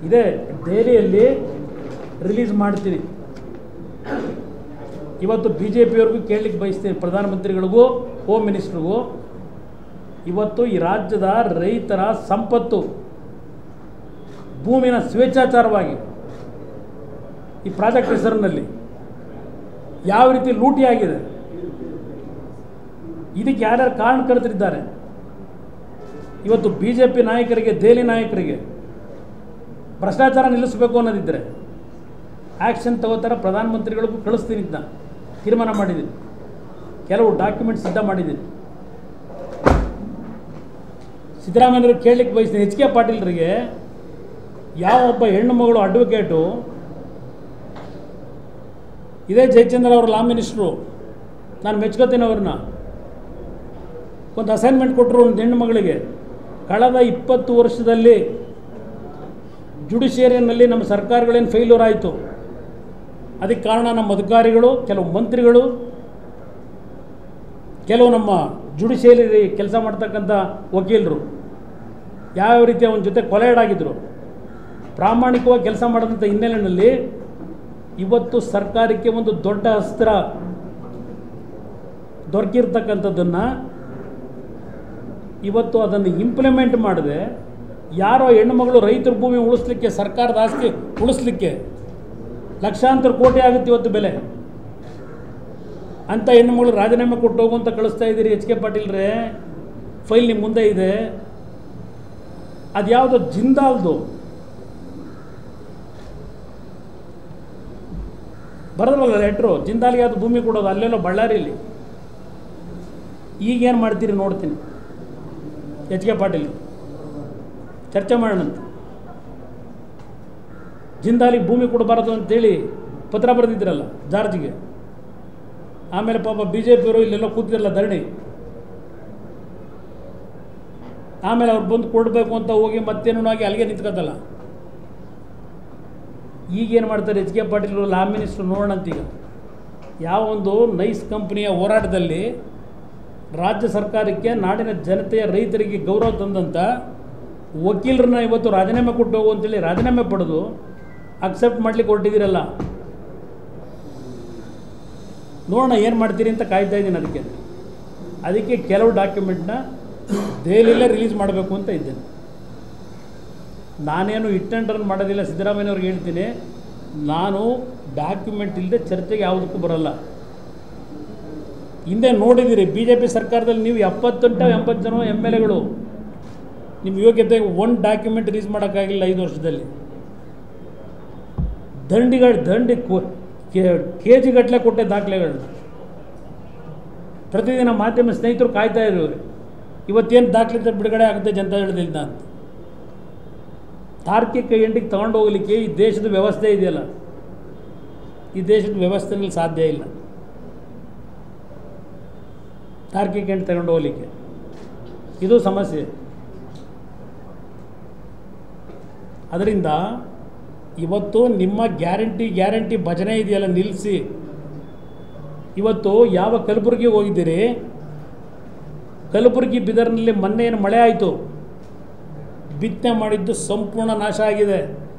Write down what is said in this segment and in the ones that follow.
ಇದೆ ದೆಹಲಿಯಲ್ಲಿ ರಿಲೀಸ್ ಮಾಡ್ತೀನಿ ಇವತ್ತು ಬಿ ಜೆ ಪಿಯವ್ರಿಗೂ ಕೇಳಲಿಕ್ಕೆ ಬಯಸ್ತೀನಿ ಪ್ರಧಾನಮಂತ್ರಿಗಳಿಗೂ ಹೋಮ್ ಮಿನಿಸ್ಟ್ರಿಗೂ ಇವತ್ತು ಈ ರಾಜ್ಯದ ರೈತರ ಸಂಪತ್ತು ಭೂಮಿನ ಸ್ವೇಚ್ಛಾಚಾರವಾಗಿ ಈ ಪ್ರಾಜೆಕ್ಟ್ ಹೆಸರಿನಲ್ಲಿ ಯಾವ ರೀತಿ ಲೂಟಿ ಆಗಿದೆ ಇದಕ್ಕೆ ಯಾರ್ಯಾರು ಕಾರಣಕರ್ತರಿದ್ದಾರೆ ಇವತ್ತು ಬಿ ಜೆ ಪಿ ನಾಯಕರಿಗೆ ದೆಹಲಿ ನಾಯಕರಿಗೆ ಭ್ರಷ್ಟಾಚಾರ ನಿಲ್ಲಿಸಬೇಕು ಅನ್ನೋದಿದ್ದರೆ ಆ್ಯಕ್ಷನ್ ತಗೋತಾರೆ ಪ್ರಧಾನಮಂತ್ರಿಗಳಿಗೂ ಕಳಿಸ್ತೀನಿ ಅಂತ ತೀರ್ಮಾನ ಮಾಡಿದ್ದೀನಿ ಕೆಲವು ಡಾಕ್ಯುಮೆಂಟ್ ಸಿದ್ಧ ಮಾಡಿದ್ದೀನಿ ಸಿದ್ದರಾಮಯ್ಯರು ಕೇಳಲಿಕ್ಕೆ ಬಯಸ್ತೀನಿ ಎಚ್ ಕೆ ಪಾಟೀಲ್ರಿಗೆ ಯಾವ ಒಬ್ಬ ಹೆಣ್ಣು ಮಗಳು ಅಡ್ವೊಕೇಟು ಇದೇ ಜಯಚಂದ್ರ ಅವರು ಲಾ ಮಿನಿಸ್ಟ್ರು ನಾನು ಮೆಚ್ಕೋತೀನಿ ಅವ್ರನ್ನ ಒಂದು ಅಸೈನ್ಮೆಂಟ್ ಕೊಟ್ಟರು ಒಂದು ಹೆಣ್ಣು ಮಗಳಿಗೆ ಕಳೆದ ಇಪ್ಪತ್ತು ವರ್ಷದಲ್ಲಿ ಜುಡಿಷಿಯರಿಯಲ್ಲಿ ನಮ್ಮ ಸರ್ಕಾರಗಳೇನು ಫೇಲ್ಯೂರ್ ಆಯಿತು ಅದಕ್ಕೆ ಕಾರಣ ನಮ್ಮ ಅಧಿಕಾರಿಗಳು ಕೆಲವು ಮಂತ್ರಿಗಳು ಕೆಲವು ನಮ್ಮ ಜುಡಿಷಿಯರಿ ಕೆಲಸ ಮಾಡ್ತಕ್ಕಂಥ ವಕೀಲರು ಯಾವ್ಯಾವ ರೀತಿ ಅವನ ಜೊತೆ ಕೊಲೆಯಾಡಾಗಿದ್ದರು ಪ್ರಾಮಾಣಿಕವಾಗಿ ಕೆಲಸ ಮಾಡಿದಂಥ ಹಿನ್ನೆಲೆಯಲ್ಲಿ ಇವತ್ತು ಸರ್ಕಾರಕ್ಕೆ ಒಂದು ದೊಡ್ಡ ಅಸ್ತ್ರ ದೊರಕಿರ್ತಕ್ಕಂಥದ್ದನ್ನು ಇವತ್ತು ಅದನ್ನು ಇಂಪ್ಲಿಮೆಂಟ್ ಮಾಡದೆ ಯಾರೋ ಹೆಣ್ಣುಮಗಳು ರೈತರ ಭೂಮಿ ಉಳಿಸ್ಲಿಕ್ಕೆ ಸರ್ಕಾರದ ಆಸ್ತಿ ಉಳಿಸ್ಲಿಕ್ಕೆ ಲಕ್ಷಾಂತರ ಕೋಟಿ ಆಗುತ್ತೆ ಇವತ್ತು ಬೆಲೆ ಅಂಥ ಹೆಣ್ಣುಮಗಳು ರಾಜೀನಾಮೆ ಕೊಟ್ಟು ಹೋಗು ಅಂತ ಕಳಿಸ್ತಾ ಇದ್ದೀರಿ ಎಚ್ ಕೆ ಪಾಟೀಲ್ರೇ ಫೈಲ್ ನಿಮ್ಮ ಮುಂದೆ ಇದೆ ಅದು ಯಾವುದೋ ಜಿಂದಾಲ್ದು ಬರೋದ್ರಲ್ಲ ಲೆಟ್ರು ಜಿಂದಾಲ್ಗೆ ಅದು ಭೂಮಿ ಕೊಡೋದು ಅಲ್ಲೆಲ್ಲೋ ಬಳ್ಳಾರಿಯಲ್ಲಿ ಈಗೇನು ಮಾಡ್ತೀರಿ ನೋಡ್ತೀನಿ ಎಚ್ ಕೆ ಪಾಟೀಲ್ ಚರ್ಚೆ ಮಾಡೋಣಂತ ಜಿಂದಾಲಿಗೆ ಭೂಮಿ ಕೊಡಬಾರದು ಅಂತೇಳಿ ಪತ್ರ ಬರೆದಿದ್ರಲ್ಲ ಜಾರ್ಜ್ಗೆ ಆಮೇಲೆ ಪಾಪ ಬಿ ಜೆ ಪಿಯವರು ಇಲ್ಲೆಲ್ಲ ಕೂತಿದ್ರಲ್ಲ ಧರಣಿ ಆಮೇಲೆ ಅವ್ರು ಬಂದು ಕೊಡಬೇಕು ಅಂತ ಹೋಗಿ ಮತ್ತೇನೋ ಆಗಿ ಅಲ್ಲಿಗೆ ನಿಂತ್ಕೊತಲ್ಲ ಈಗೇನು ಮಾಡ್ತಾರೆ H K Patil law minister ನೋಡೋಣಂತೀಗ ಯಾವ ಒಂದು ನೈಸ್ ಕಂಪ್ನಿಯ ಹೋರಾಟದಲ್ಲಿ ರಾಜ್ಯ ಸರ್ಕಾರಕ್ಕೆ ನಾಡಿನ ಜನತೆಯ ರೈತರಿಗೆ ಗೌರವ ತಂದಂಥ ವಕೀಲರನ್ನ ಇವತ್ತು ರಾಜೀನಾಮೆ ಕೊಟ್ಟು ಹೋಗು ಅಂತೇಳಿ ರಾಜೀನಾಮೆ ಪಡೆದು ಅಕ್ಸೆಪ್ಟ್ ಮಾಡ್ಲಿಕ್ಕೆ ಹೊರಟಿದ್ದೀರಲ್ಲ ನೋಡೋಣ ಏನು ಮಾಡ್ತೀರಿ ಅಂತ ಕಾಯ್ತಾ ಇದ್ದೀನಿ ಅದಕ್ಕೆ ಅದಕ್ಕೆ ಕೆಲವು ಡಾಕ್ಯುಮೆಂಟ್ನ ದೆಹಲಿಯಲ್ಲೇ ರಿಲೀಸ್ ಮಾಡಬೇಕು ಅಂತ ಇದ್ದೇನೆ ನಾನೇನು ಇಟ್ ಆ್ಯಂಡ್ ರನ್ ಮಾಡೋದಿಲ್ಲ ಸಿದ್ದರಾಮಯ್ಯವ್ರಿಗೆ ಹೇಳ್ತೀನಿ ನಾನು ಡಾಕ್ಯುಮೆಂಟ್ ಇಲ್ಲದೆ ಚರ್ಚೆಗೆ ಯಾವುದಕ್ಕೂ ಬರಲ್ಲ ಹಿಂದೆ ನೋಡಿದ್ದೀರಿ ಬಿ ಜೆ ಪಿ ಸರ್ಕಾರದಲ್ಲಿ ನೀವು ಎಪ್ಪತ್ತೆಂಟು ಎಂಬತ್ತು ಜನ ಎಮ್ ಎಲ್ ಎಗಳು ನಿಮ್ಮ ಯೋಗ್ಯತೆಗೆ ಒಂದು ಡಾಕ್ಯುಮೆಂಟ್ ರಿಲೀಸ್ ಮಾಡೋಕ್ಕಾಗಿಲ್ಲ ಐದು ವರ್ಷದಲ್ಲಿ ದಂಡಿಗಳು ದಂಡಿ ಕೆ ಜಿ ಗಟ್ಟಲೆ ಕೊಟ್ಟೆ ದಾಖಲೆಗಳನ್ನ ಪ್ರತಿದಿನ ಮಾಧ್ಯಮ ಸ್ನೇಹಿತರು ಕಾಯ್ತಾ ಇರೋರು ಇವತ್ತೇನು ದಾಖಲೆ ಬಿಡುಗಡೆ ಆಗುತ್ತೆ ಜನತಾದಳದಿಂದ ಅಂತ ತಾರ್ಕಿಕ ಎಂಡಿಗೆ ತಗೊಂಡು ಹೋಗಲಿಕ್ಕೆ ಈ ದೇಶದ ವ್ಯವಸ್ಥೆ ಇದೆಯಲ್ಲ ಈ ದೇಶದ ವ್ಯವಸ್ಥೆನಲ್ಲಿ ಸಾಧ್ಯ ಇಲ್ಲ ತಾರ್ಕಿಕ ಎಂಡ್ ತಗೊಂಡು ಹೋಗಲಿಕ್ಕೆ ಇದು ಸಮಸ್ಯೆ ಅದರಿಂದ ಇವತ್ತು ನಿಮ್ಮ ಗ್ಯಾರಂಟಿ ಗ್ಯಾರಂಟಿ ಭಜನೆ ಇದೆಯಲ್ಲ ನಿಲ್ಲಿಸಿ ಇವತ್ತು ಯಾವ ಕಲಬುರಗಿ ಹೋಗಿದ್ದೀರಿ ಕಲಬುರಗಿ ಬಿದರ್ನಲ್ಲಿ ಮೊನ್ನೆ ಏನು ಮಳೆ ಆಯಿತು ಬಿತ್ತನೆ ಮಾಡಿದ್ದು ಸಂಪೂರ್ಣ ನಾಶ ಆಗಿದೆ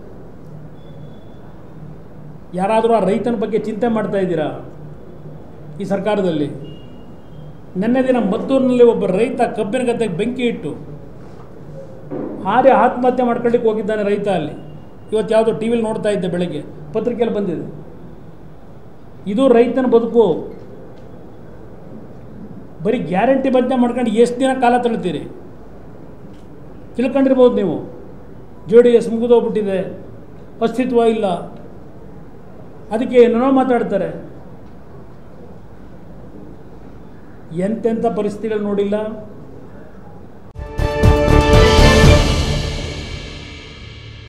ಯಾರಾದರೂ ಆ ರೈತನ ಬಗ್ಗೆ ಚಿಂತೆ ಮಾಡ್ತಾ ಇದ್ದೀರಾ ಈ ಸರ್ಕಾರದಲ್ಲಿ ನಿನ್ನೆ ದಿನ ಮದ್ದೂರಿನಲ್ಲಿ ಒಬ್ಬ ರೈತ ಕಬ್ಬಿನ ಗದ್ದೆಗೆ ಬೆಂಕಿ ಇಟ್ಟು ಹಾರಿ ಆತ್ಮಹತ್ಯೆ ಮಾಡ್ಕೊಳ್ಳಿಕ್ಕೆ ಹೋಗಿದ್ದಾನೆ ರೈತ ಅಲ್ಲಿ ಇವತ್ತು ಯಾವುದೋ ಟಿ ವಿಲಿ ನೋಡ್ತಾ ಇದ್ದೆ ಬೆಳಗ್ಗೆ ಪತ್ರಿಕೆಯಲ್ಲಿ ಬಂದಿದೆ ಇದು ರೈತನ ಬದುಕು ಬರೀ ಗ್ಯಾರಂಟಿ ಬಂಧನೆ ಮಾಡ್ಕೊಂಡು ಎಷ್ಟು ದಿನ ಕಾಲ ತಳ್ತೀರಿ ತಿಳ್ಕೊಂಡಿರ್ಬೋದು ನೀವು ಜೆ ಡಿ ಎಸ್ ಮುಗಿದೋಗ್ಬಿಟ್ಟಿದೆ ಅಸ್ತಿತ್ವ ಇಲ್ಲ ಅದಕ್ಕೆ ಏನೇನೋ ಮಾತಾಡ್ತಾರೆ ಎಂತೆಂಥ ಪರಿಸ್ಥಿತಿಗಳು ನೋಡಿಲ್ಲ